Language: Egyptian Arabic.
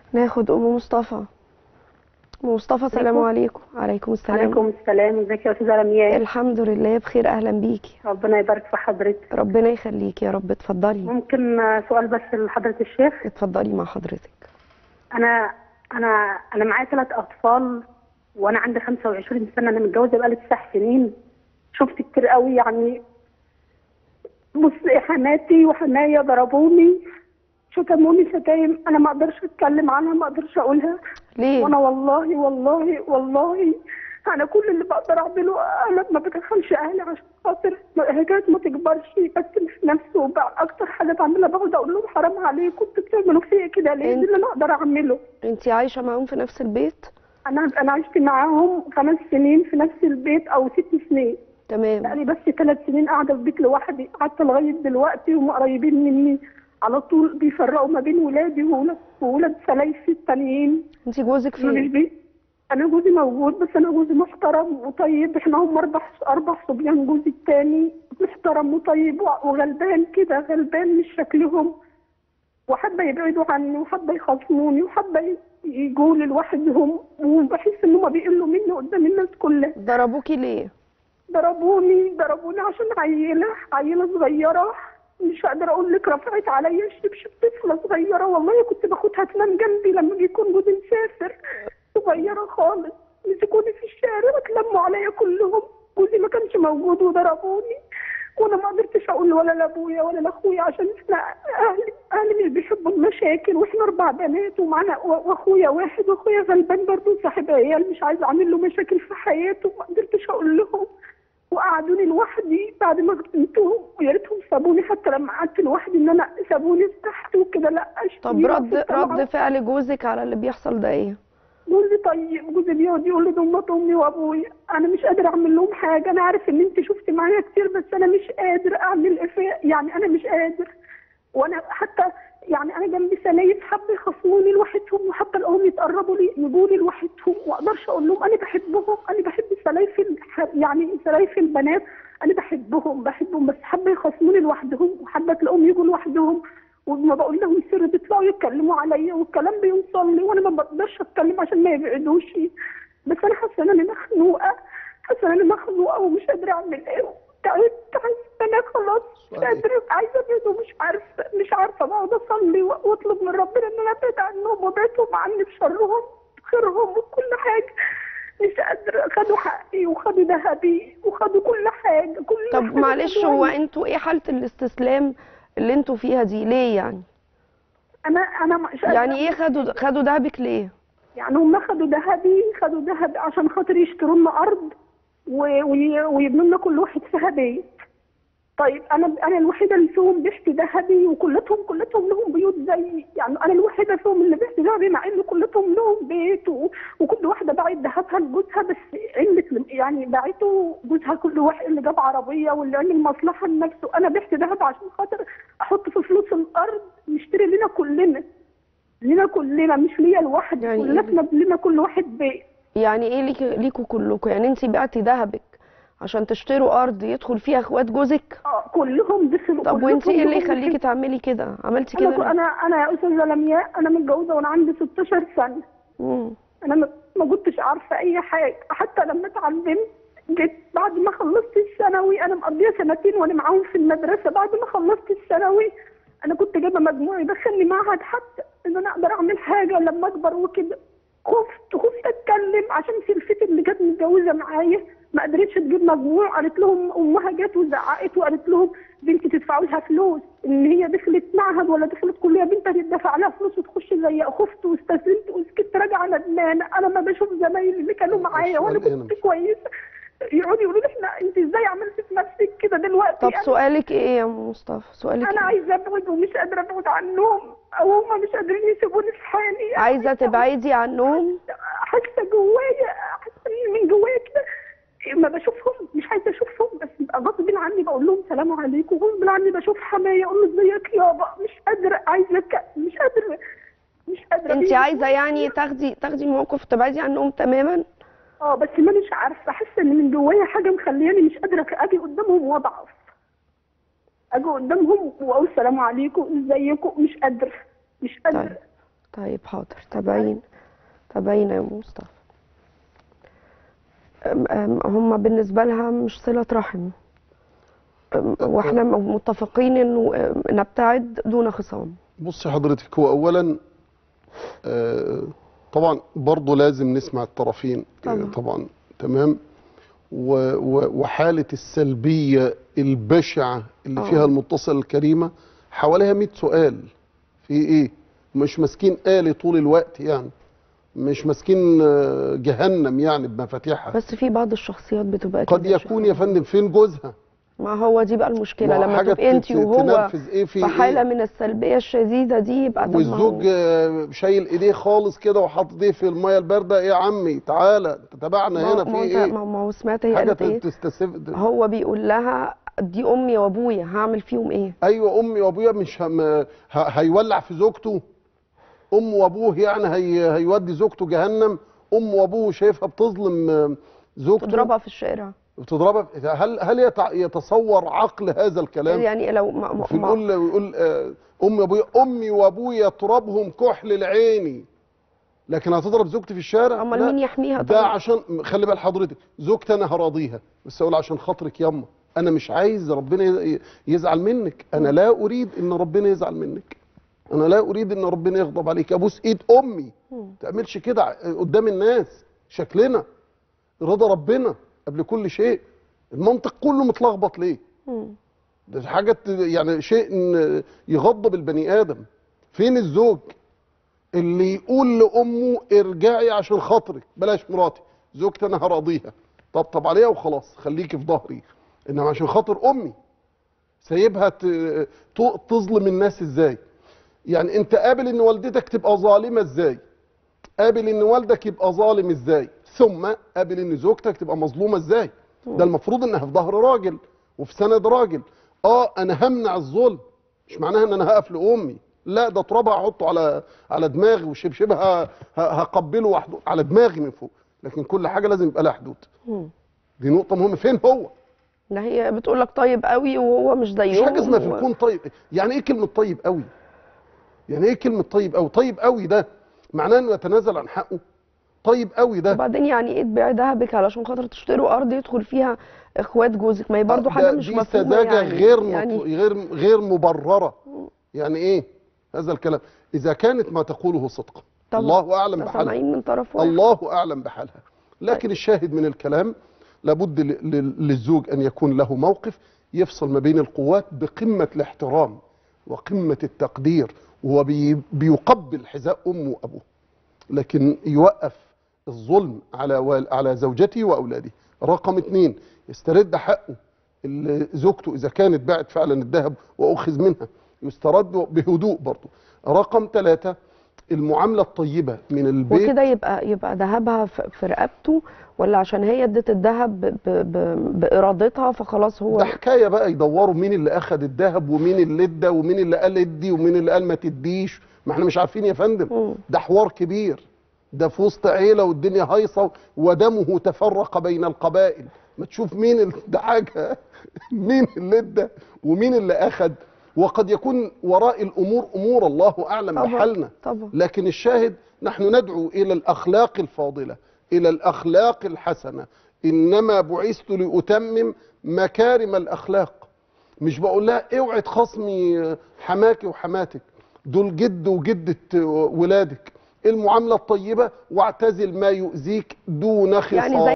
ناخد ام مصطفى ام مصطفى سلام عليكم. عليكم عليكم السلام عليكم السلام ازيك يا استاذه رمياء الحمد لله بخير اهلا بيكي ربنا يبارك في حضرتك ربنا يخليكي يا رب اتفضلي ممكن آه، سؤال بس لحضره الشيخ اتفضلي مع حضرتك انا انا انا معايا ثلاث اطفال وانا عندي 25 سنه انا متجوزه بقالي تسع سنين شفت كتير قوي يعني بص حماتي وحماية ضربوني شتموني شتايم انا ما اقدرش اتكلم عنها ما اقدرش اقولها ليه وانا والله والله والله انا كل اللي بقدر اعمله انا ما بدخلش اهلي عشان خاطر حكايه ما تكبرش بس في نفسه وبقى اكتر حاجه بعملها بقعد اقول لهم حرام عليكم انتوا بتعملوا فيا كده ليه؟ انت- ده اللي انا اقدر اعمله انت عايشه معاهم في نفس البيت انا انا عشت معاهم خمس سنين في نفس البيت او ست سنين تمام بقالي بس ثلاث سنين قاعده في بيت لوحدي قعدت لغايه دلوقتي وهم قريبين مني على طول بيفرقوا ما بين ولادي وولاد وولاد سلايفي التانيين انت جوزك مش فين بي انا جوزي موجود بس انا جوزي محترم وطيب احنا هم اربع اربع صبيان جوزي التاني محترم وطيب وغلبان كده غلبان مش شكلهم وحابه يبعدوا عني وحابه يخاصموني وحابه يجوا لي لوحدهم وبحس ان هم بيقلوا مني قدام الناس كلها ضربوكي ليه ضربوني ضربوني عشان عيله عيله صغيره مش هقدر اقول لك رفعت عليا الشبشب طفله صغيره والله كنت باخدها تنام جنبي لما بيكون جوزي مسافر صغيره خالص مسكوني في الشارع واتلموا عليا كلهم جوزي ما كانش موجود وضربوني وانا ما قدرتش اقول ولا لابويا ولا لاخويا عشان احنا اهلي اهلي مش بيحبوا المشاكل واحنا اربع بنات ومعنا و- واخويا واحد واخويا غلبان برضه صاحب عيال مش عايز اعمل له مشاكل في حياته ما قدرتش اقول لهم وقعدوني لوحدي بعد ما قتلتهم ويا ريتهم سابوني حتى لما قعدت لوحدي ان انا سابوني تحت وكده لا طب اشتري رد وأحط طبعاً. رد فعل جوزك على اللي بيحصل ده ايه جوزي طيب جوزي بيقعد يقول لي دول مرات امي وابويا انا مش قادر اعمل لهم حاجه انا عارف ان انت شفتي معايا كتير بس انا مش قادر اعمل افاء يعني انا مش قادر وانا حتى يعني انا جنبي سلايف حبه يخصموني لوحدهم وحتى الاقوهم يتقربوا لي يجوا لي لوحدهم ما اقدرش اقول لهم انا بحبهم انا بحب سلايف الح- يعني سلايف البنات انا بحبهم بحبهم بس حبه يخصموني لوحدهم وحبه تلاقوهم يجوا لوحدهم وما بقول لهم سر بيطلعوا يتكلموا عليا والكلام بيوصل لي وانا ما بقدرش اتكلم عشان ما يبعدوش بس انا حاسه ان انا مخنوقه حاسه ان انا مخنوقه ومش قادره اعمل ايه تعبت حاسه ان انا خلاص مش قادره عايزه ابعد ومش عارفه مش عارفه بقعد اصلي واطلب من ربنا ان انا ابعد عنهم وابعدهم عني بشرهم خيرهم وكل حاجه مش قادره خدوا حقي وخدوا ذهبي وخدوا كل حاجه كل طب حاجة معلش خدوها هو عني. انتوا ايه حالة الاستسلام اللي انتوا فيها دي ليه يعني انا انا مش قادرة يعني ايه خدوا خدوا دهبك ليه يعني هم خدوا ذهبي خدوا ذهب عشان خاطر يشتروا لنا ارض و- وي- ويبنوا لنا كل واحد فيها بيت طيب انا انا الوحيده اللي فيهم بيحت ذهبي وكلتهم كلتهم لهم بيوت زي يعني انا الوحيده فيهم اللي بيحت ذهبي مع ان كلتهم لهم بيت و... وكل واحده باعت ذهبها لجوزها بس علة يعني باعته جوزها كل واحد اللي جاب عربيه واللي عمل مصلحه لنفسه انا بيحت ذهب عشان خاطر احط في فلوس الارض نشتري لنا كلنا لنا كلنا مش ليا لوحدي يعني يعني إيه كلنا لنا كل واحد بيت يعني ايه ليك ليكوا كلكوا يعني انت بعتي دهبك عشان تشتروا ارض يدخل فيها اخوات جوزك اه كلهم دخلوا طب كلهم وانت ايه اللي دخلوا. يخليكي تعملي كده عملتي كده انا ليه؟ انا انا يا استاذه لمياء انا متجوزه وانا عندي 16 سنه مم. انا ما ما كنتش عارفه اي حاجه حتى لما اتعلمت جيت بعد ما خلصت الثانوي انا مقضيه سنتين وانا معاهم في المدرسه بعد ما خلصت الثانوي انا كنت جايبه مجموع يدخلني معهد حتى ان انا اقدر اعمل حاجه لما اكبر وكده خفت خفت اتكلم عشان سلفتي اللي كانت متجوزه معايا ما قدرتش تجيب مجموع قالت لهم امها جت وزعقت وقالت لهم بنتي تدفعوا لها فلوس ان هي دخلت معهد ولا دخلت كليه بنتها تدفع لها فلوس وتخش زي خفت واستسلمت وسكت راجعه ندمانه انا ما بشوف زمايلي اللي كانوا معايا وانا السؤال هنا كنت كويسه يقعدوا يقولوا لي احنا انت ازاي عملتي في نفسك كده دلوقتي طب أنا- سؤالك ايه يا ام مصطفى سؤالك انا ايه عايزه ابعد ومش قادره ابعد عنهم او هم مش قادرين يسيبوني في حالي عايزه تبعدي عنهم حاسه جوايا حاسه إن من جوايا كده ما بشوفهم مش عايزه اشوفهم بس ببقى غصب عني بقول لهم سلام عليكم غصب عني بشوف حمايه اقول له ازيك يابا مش قادره عايزه ك... مش قادره مش قادره انت عايزه يعني تاخدي تاخدي موقف تبعدي عنهم تماما اه بس مانيش عارفه حاسه ان من جوايا حاجه مخلياني مش قادره اجي قدامهم واضعف اجي قدامهم واقول سلام عليكم ازيكم مش قادره مش قادره طيب طيب حاضر تابعين تابعين يا أم مصطفى أم- أم- هم بالنسبة لها مش صلة رحم أم، واحنا م- متفقين انه أم، نبتعد دون خصام بصي حضرتك هو اولا آه، طبعا برضه لازم نسمع الطرفين آه، طبعا. طبعا تمام و- و- وحاله السلبيه البشعه اللي آه. فيها المتصله الكريمه حواليها 100 سؤال في ايه مش ماسكين آلي طول الوقت يعني مش ماسكين آه، جهنم يعني بمفاتيحها بس في بعض الشخصيات بتبقى كده قد يا يكون شيخ. يا فندم فين جوزها ما هو دي بقى المشكلة ما لما حاجة تبقي انت تت- وهو تنفذ ايه في في حالة إيه؟ من السلبية الشديدة دي يبقى ده ما والزوج هو- آه، شايل ايديه خالص كده وحاطط ايديه في الميه البارده ايه يا عمي تعالى انت تابعنا ما هنا ما في انت ايه ما ما هو سمعت هي حاجه قالت ايه تستسف هو بيقول لها دي امي وابويا هعمل فيهم ايه ايوه امي وابويا مش هم... ه... هيولع في زوجته ام وابوه يعني هي... هيودي زوجته جهنم ام وابوه شايفها بتظلم آه، زوجته تضربها في الشارع بتضربها في- هل هل يت... يتصور عقل هذا الكلام يعني لو ما ما في ما يقول يقول آه، امي وابويا امي وابويا ترابهم كحل العيني لكن هتضرب زوجتي في الشارع امال لا. مين يحميها ده طيب عشان خلي بال حضرتك زوجتي انا هراضيها بس اقول عشان خاطرك ياما انا مش عايز ربنا ي- يزعل منك انا لا اريد ان ربنا يزعل منك انا لا اريد ان ربنا يغضب عليك ابوس ايد امي مم. ما تعملش كده ع- قدام الناس شكلنا رضا ربنا قبل كل شيء المنطق كله متلخبط ليه مم. ده حاجه ت- يعني شيء ن- يغضب البني ادم فين الزوج اللي يقول لامه ارجعي عشان خاطرك بلاش مراتي زوجتي انا هراضيها طبطب عليها وخلاص خليكي في ظهري انما عشان خاطر امي سايبها ت- ت- تظلم الناس ازاي يعني انت قابل ان والدتك تبقى ظالمه ازاي قابل ان والدك يبقى ظالم ازاي ثم قابل ان زوجتك تبقى مظلومه ازاي ده المفروض انها في ظهر راجل وفي سند راجل اه انا همنع الظلم مش معناها ان انا هقف لامي لا ده ترابها هحطه على على دماغي وشبشبها ه- هقبله وحده على دماغي من فوق لكن كل حاجه لازم يبقى لها حدود مم. دي نقطه مهمه فين هو ده هي بتقول لك طيب قوي وهو مش مش زيهم حاجه اسمها في و- الكون طيب يعني ايه كلمه طيب قوي يعني ايه كلمه طيب قوي طيب قوي ده معناه انه يتنازل عن حقه طيب قوي ده وبعدين يعني ايه تبيع ذهبك علشان خاطر تشتروا ارض يدخل فيها اخوات جوزك ما هي برضه آه، حاجه ده- مش دي مفهومه سذاجه يعني غير يعني مطل... غير غير مبرره يعني ايه هذا الكلام اذا كانت ما تقوله صدقا طبعا. الله اعلم ده بحالها سامعين من طرف واحد الله اعلم بحالها لكن الشاهد من الكلام لابد ل- ل- للزوج ان يكون له موقف يفصل ما بين القوات بقمه الاحترام وقمه التقدير وهو بي- بيقبل حذاء امه وابوه لكن يوقف الظلم على وال- على زوجته واولاده رقم اثنين يسترد حقه اللي زوجته اذا كانت باعت فعلا الذهب واخذ منها يسترد بهدوء برضه رقم ثلاثة المعامله الطيبه من البيت وكده يبقى يبقى ذهبها في في رقبته ولا عشان هي ادت الذهب ب- ب- ب- بارادتها فخلاص هو ده حكايه بقى يدوروا مين اللي اخذ الذهب ومين اللي ادى ومين اللي قال ادي ومين اللي قال ما تديش ما احنا مش عارفين يا فندم مم. ده حوار كبير ده في وسط عيله والدنيا هايصه ودمه تفرق بين القبائل ما تشوف مين ال- ده حاجه مين اللي ادى ومين اللي اخذ وقد يكون وراء الامور امور الله اعلم طبعا بحالنا طبعا لكن الشاهد نحن ندعو الى الاخلاق الفاضله الى الاخلاق الحسنه انما بعثت لاتمم مكارم الاخلاق مش بقول لها اوعي تخاصمي حماكي وحماتك دول جد وجدة ولادك المعاملة الطيبة واعتزل ما يؤذيك دون خصام يعني زي